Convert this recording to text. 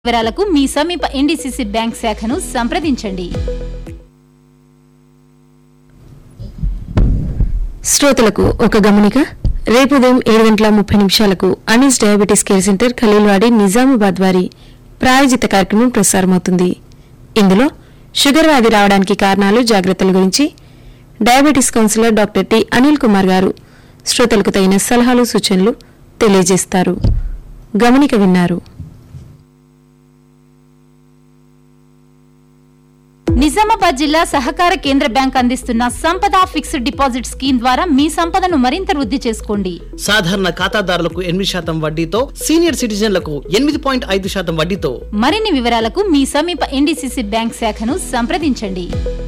వివరాలకు మీ సమీప NDCC bank శాఖను సంప్రదించండి శ్రోతలకు ఒక గమనిక రేపు ఉదయం ఏడు గంటల ముప్పై నిమిషాలకు Anees diabetes care centre Khaleelwadi Nizamabad వారి ప్రాయోజిత కార్యక్రమం ప్రసారమవుతుంది ఇందులో షుగర్ వ్యాధి రావడానికి కారణాలు జాగ్రత్తల గురించి diabetes counsellor doctor T Anil Kumar గారు శ్రోతలకు తగిన సలహాలు సూచనలు తెలియజేస్తారు గమనిక విన్నారు నిజామాబాద్ జిల్లా సహకార కేంద్ర బ్యాంక్ అందిస్తున్న సంపద ఫిక్స్డ్ డిపాజిట్ స్కీమ్ ద్వారా మీ సంపదను మరింత వృద్ధి చేసుకోండి సాధారణ ఖాతాదారులకు ఎనిమిది శాతం వడ్డీతో సీనియర్ సిటిజన్లకు ఎనిమిది పాయింట్ ఐదు శాతం వడ్డీతో మరిన్ని వివరాలకు మీ సమీప ఎన్డీసీసీ బ్యాంక్ శాఖను సంప్రదించండి